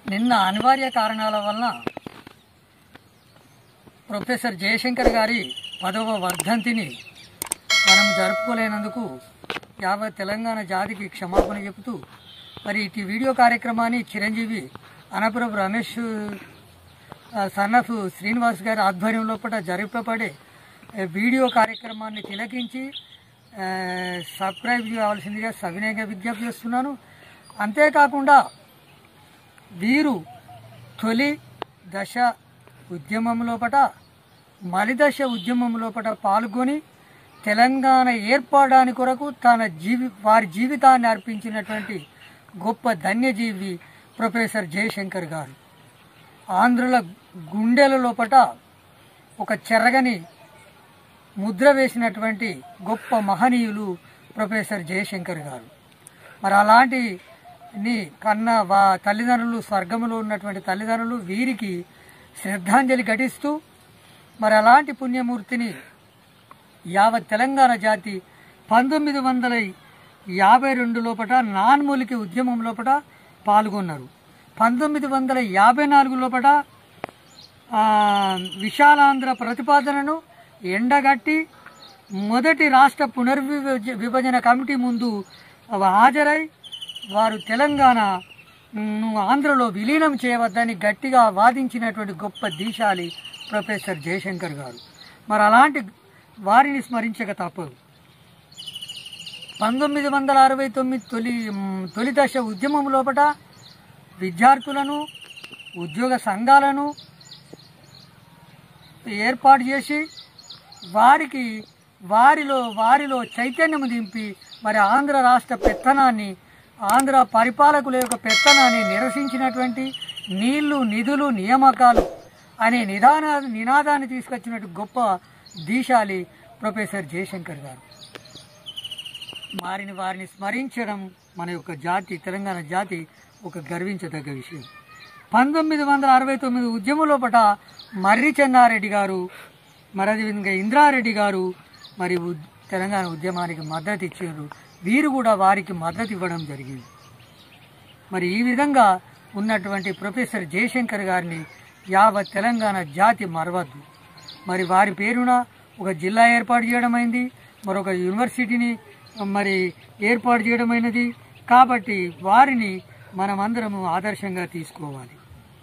నిన్న అనివార్య కారణాల వలన ప్రొఫెసర్ జయశంకర్ గారి పదవ వర్ధంతిని మనం జరుపుకోలేనందుకు యావత్ తెలంగాణ జాతికి క్షమాపణ చెబుతూ మరి ఇటు వీడియో కార్యక్రమాన్ని చిరంజీవి అనపురపు రమేష్ ఆ, సన్నఫ్ శ్రీనివాస్ గారి ఆధ్వర్యంలో పట జరుపబడే ఆ, వీడియో కార్యక్రమాన్ని తిలకించి ఆ, సబ్స్క్రైబ్ చేయవలసిందిగా సవినయంగా విజ్ఞప్తి చేస్తున్నాను అంతేకాకుండా వీరు తొలి దశ ఉద్యమం లోపట మలిదశ ఉద్యమం లోపట పాల్గొని తెలంగాణ ఏర్పడడానికి కొరకు తన జీవి వారి జీవితాన్ని అర్పించినటువంటి గొప్ప ధన్యజీవి ప్రొఫెసర్ జయశంకర్ గారు ఆంధ్రుల గుండెల లోపట ఒక చెరగని ముద్ర వేసినటువంటి గొప్ప మహనీయులు ప్రొఫెసర్ జయశంకర్ గారు మరి అలాంటి ని కన్న వా తల్లిదండ్రులు స్వర్గంలో ఉన్నటువంటి తల్లిదండ్రులు వీరికి శ్రద్ధాంజలి ఘటిస్తూ మరి అలాంటి పుణ్యమూర్తిని యావత్ తెలంగాణ జాతి పంతొమ్మిది వందల యాభై రెండు లోపట నాన్మూలికి ఉద్యమం లోపట పాల్గొన్నారు పంతొమ్మిది వందల యాభై నాలుగు లోపట ఆ, విశాలాంధ్ర ప్రతిపాదనను ఎండగట్టి మొదటి రాష్ట్ర పునర్విభజ విభజన కమిటీ ముందు హాజరై వారు తెలంగాణ ను ఆంధ్రలో విలీనం చేయవద్దని గట్టిగా వాదించినటువంటి గొప్ప దీశాలి ప్రొఫెసర్ జయశంకర్ గారు మరి అలాంటి వారిని స్మరించక తప్పదు పంతొమ్మిది వందల అరవై తొమ్మిది తొలి మ్, తొలి దశ ఉద్యమం లోపట విద్యార్థులను ఉద్యోగ సంఘాలను ఏర్పాటు చేసి వారికి వారిలో వారిలో చైతన్యం దింపి మరి ఆంధ్ర రాష్ట్ర పెత్తనాన్ని ఆంధ్ర పరిపాలకుల యొక్క పెత్తనాన్ని నిరసించినటువంటి నీళ్లు నిధులు నియామకాలు అనే నిదాన నినాదాన్ని తీసుకొచ్చినట్టు గొప్ప దీశాలి ప్రొఫెసర్ జయశంకర్ గారు వారిని వారిని స్మరించడం మన యొక్క జాతి తెలంగాణ జాతి ఒక గర్వించదగ్గ విషయం పంతొమ్మిది వందల అరవై తొమ్మిది ఉద్యమం లోపట మర్రి చెన్నారెడ్డి గారు మరి అదేవిధంగా ఇంద్రారెడ్డి గారు మరి ఉద్- తెలంగాణ ఉద్యమానికి మద్దతు ఇచ్చారు వీరు కూడా వారికి మద్దతు ఇవ్వడం జరిగింది మరి ఈ విధంగా ఉన్నటువంటి ప్రొఫెసర్ జయశంకర్ గారిని యావత్ తెలంగాణ జాతి మరవద్దు మరి వారి పేరున ఒక జిల్లా ఏర్పాటు చేయడమైంది మరొక యూనివర్సిటీని మరి ఏర్పాటు చేయడమైనది కాబట్టి వారిని మనమందరము ఆదర్శంగా తీసుకోవాలి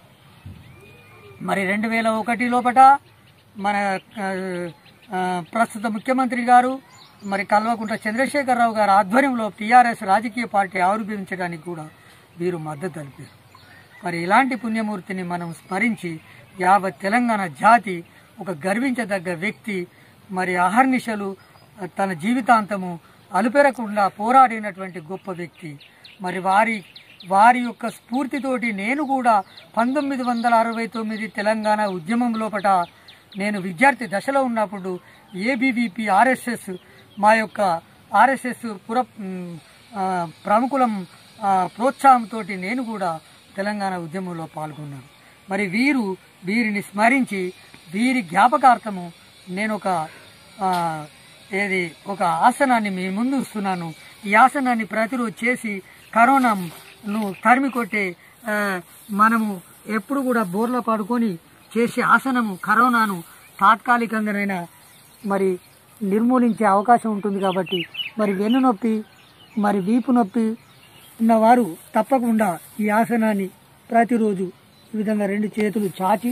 మరి రెండు వేల ఒకటి లోపట మన ఆ, ఆ, ప్రస్తుత ముఖ్యమంత్రి గారు మరి కల్వకుంట్ల చంద్రశేఖరరావు గారి ఆధ్వర్యంలో టీఆర్ఎస్ రాజకీయ పార్టీ ఆవిర్భవించడానికి కూడా వీరు మద్దతు తెలిపారు మరి ఇలాంటి పుణ్యమూర్తిని మనం స్మరించి యావత్ తెలంగాణ జాతి ఒక గర్వించదగ్గ వ్యక్తి మరి అహర్నిశలు తన జీవితాంతము అలుపెరకుండా పోరాడినటువంటి గొప్ప వ్యక్తి మరి వారి వారి యొక్క స్ఫూర్తితోటి నేను కూడా పంతొమ్మిది వందల అరవై తొమ్మిది తెలంగాణ ఉద్యమం లోపట నేను విద్యార్థి దశలో ఉన్నప్పుడు ఏబీవీపీ ఆర్ఎస్ఎస్ మా యొక్క ఆర్ఎస్ఎస్ పుర మ్, ఆ, ప్రముఖులం ఆ, ప్రోత్సాహంతో నేను కూడా తెలంగాణ ఉద్యమంలో పాల్గొన్నాను మరి వీరు వీరిని స్మరించి వీరి జ్ఞాపకార్థము నేను ఒక ఆ, ఏది ఒక ఆసనాన్ని మీ ముందు ఇస్తున్నాను ఈ ఆసనాన్ని ప్రతిరోజు చేసి కరోనాను తరిమి కొట్టే ఆ, మనము ఎప్పుడు కూడా బోర్లో పడుకొని చేసే ఆసనము కరోనాను తాత్కాలికంగానైనా మరి నిర్మూలించే అవకాశం ఉంటుంది కాబట్టి మరి వెన్ను నొప్పి మరి వీపు నొప్పి ఉన్నవారు తప్పకుండా ఈ ఆసనాన్ని ప్రతిరోజు ఈ విధంగా రెండు చేతులు చాచి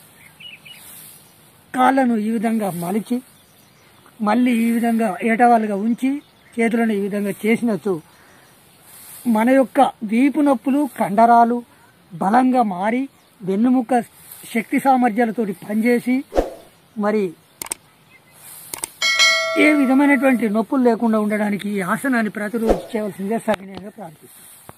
కాళ్ళను ఈ విధంగా మలిచి మళ్ళీ ఈ విధంగా ఏటవాలుగా ఉంచి చేతులను ఈ విధంగా చేసినచ్చు మన యొక్క వీపు నొప్పులు కండరాలు బలంగా మారి వెన్నుముక్క శక్తి సామర్థ్యాలతోటి పనిచేసి మరి ఏ విధమైనటువంటి నొప్పులు లేకుండా ఉండడానికి ఈ ఆసనాన్ని ప్రతిరోజు చేయవలసిందిగా సవినయంగా ప్రార్థిస్తాను